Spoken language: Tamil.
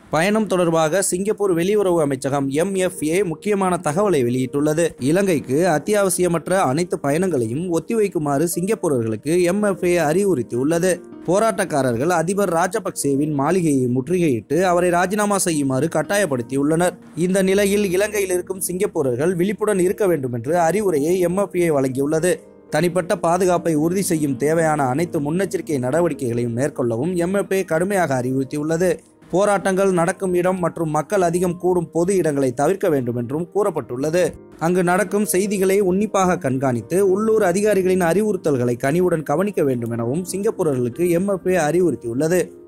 பயணம் தொடர்பாக சிங்கப்பூர் வெளியுறவு அமைச்சகம் எம்எஃப்ஏ முக்கியமான தகவலை வெளியிட்டுள்ளது இலங்கைக்கு அத்தியாவசியமற்ற அனைத்து பயணங்களையும் ஒத்திவைக்குமாறு சிங்கப்பூரர்களுக்கு எம்எஃப்ஏ அறிவுறுத்தியுள்ளது போராட்டக்காரர்கள் அதிபர் ராஜபக்சேவின் மாளிகையை முற்றுகையிட்டு அவரை ராஜினாமா செய்யுமாறு கட்டாயப்படுத்தியுள்ளனர் இந்த நிலையில் இலங்கையில் இருக்கும் சிங்கப்பூரர்கள் விழிப்புடன் இருக்க வேண்டும் என்று அறிவுரையை எம்எஃப்ஏ வழங்கியுள்ளது தனிப்பட்ட பாதுகாப்பை உறுதி செய்யும் தேவையான அனைத்து முன்னெச்சரிக்கை நடவடிக்கைகளையும் மேற்கொள்ளவும் எம்எஃப்ஏ கடுமையாக அறிவுறுத்தியுள்ளது போராட்டங்கள் நடக்கும் இடம் மற்றும் மக்கள் அதிகம் கூடும் பொது இடங்களை தவிர்க்க வேண்டும் என்றும் கூறப்பட்டுள்ளது அங்கு நடக்கும் செய்திகளை உன்னிப்பாக கண்காணித்து உள்ளூர் அதிகாரிகளின் அறிவுறுத்தல்களை கனிவுடன் கவனிக்க வேண்டும் எனவும் சிங்கப்பூரர்களுக்கு எம்எஃப்ஏ அறிவுறுத்தியுள்ளது